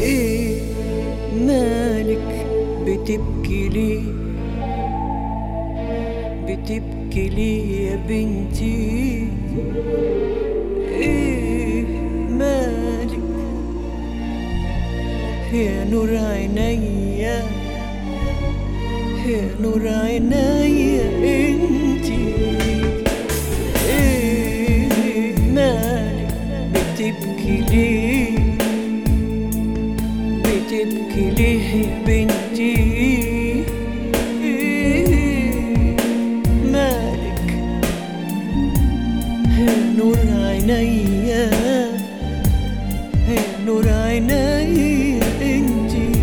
ايه مالك بتبكي ليه بتبكي ليه يا بنتي ايه مالك يا نور عينيا يا نور عينيا انتي ايه مالك بتبكي ليه بتبكي ليه يا بنتي إيه مالك يا نور عينيا يا نور عينيا انتي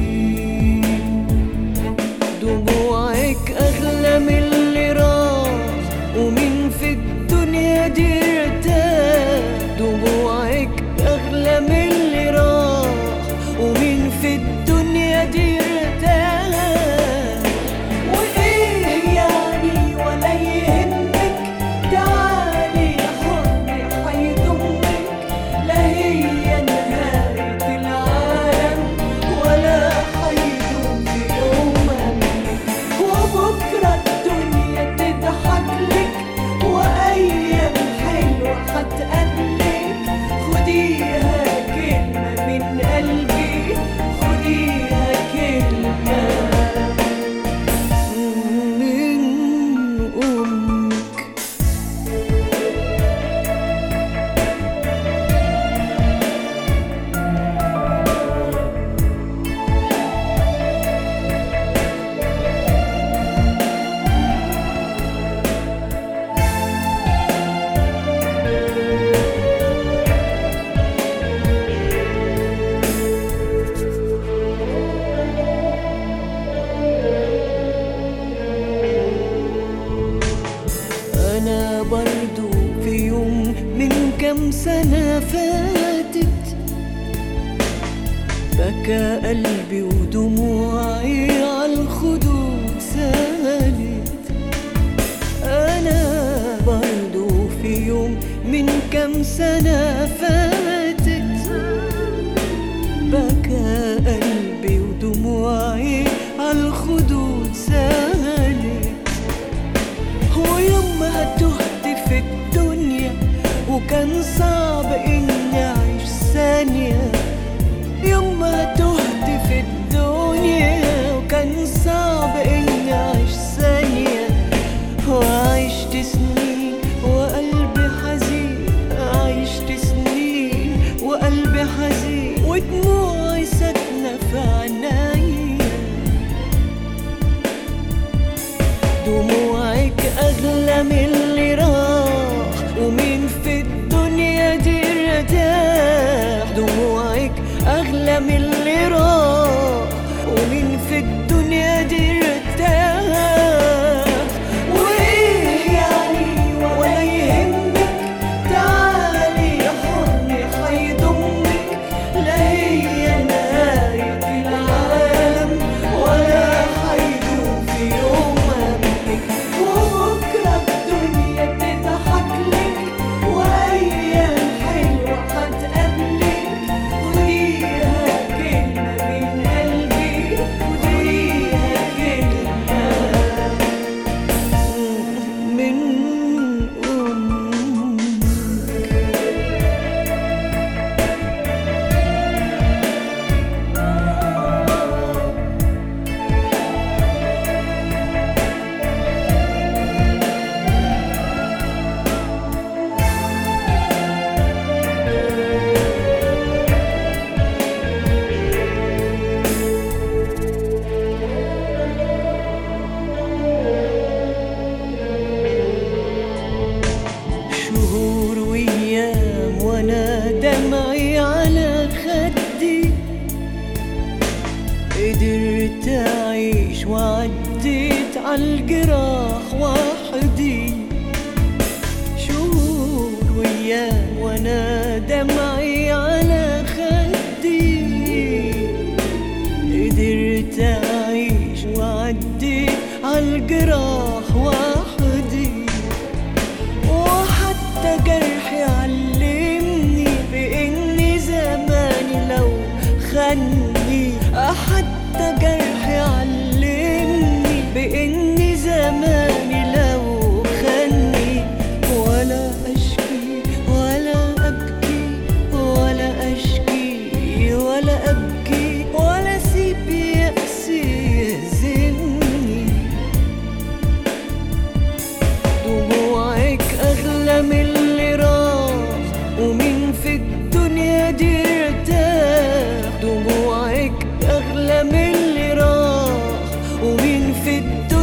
دموعك اغلى من اللي راح ومين في الدنيا دي ارتاح دموعك اغلى من اللي راح ومين في الدنيا دي ارتاح وايه يعني ولا يهمك تعالي يا حضني حيضمك لا هي نهاية العالم ولا حيدوم في يوم منك وبكرة الدنيا تضحك لك وأيام حلوة هتقابلك خديها كلمة من قلبي خديها كلمة من أمك أنا برضو في يوم من كم سنة فاتت بكى قلبي ودموعي عالخدود سالت أنا برضو في يوم من كم سنة فاتت بكى قلبي ودموعي عالخدود سالت ويوم ما تهت في الدنيا وكان صعب اني اعيش ثانية يوم ما تهت في الدنيا وكان صعب اني اعيش ثانية وعشت سنين وقلبي حزين عشت سنين وقلبي حزين ودموعي ساكنة في عينيا دموعك أغلى من اللي راح ومين في الدنيا دي ارتاح دموعك أغلى من اللي راح ومين في الدنيا دي ارتاح وإيه يعني ولا يهمك تعالي يا حضني حيضمك لا هي نهاية العالم ولا حيدوم في يوم منك وبكرة الدنيا تضحك لك وأيام حلوة هتقابلك خديها كلمة من قلبي خديها كلمة من أمك شهور وايام وانا دمعي على خدي قدرت اعيش وعديت عالجراح وحدي شهور وايام وانا دمعي على خدي قدرت اعيش وعديت عالجراح وحدي وحتى جرحي علمني بإن زماني لو خني حتى جرحي علمني بإن زماني لو خني ولا أشكي ولا أبكي ولا أشكي ولا أبكي ولا أسيب يأسي يهزمني دموعك أغلى من اللي راح ومين في الدنيا دي ارتاح دموعك أغلى من اللي راح ومين في الدنيا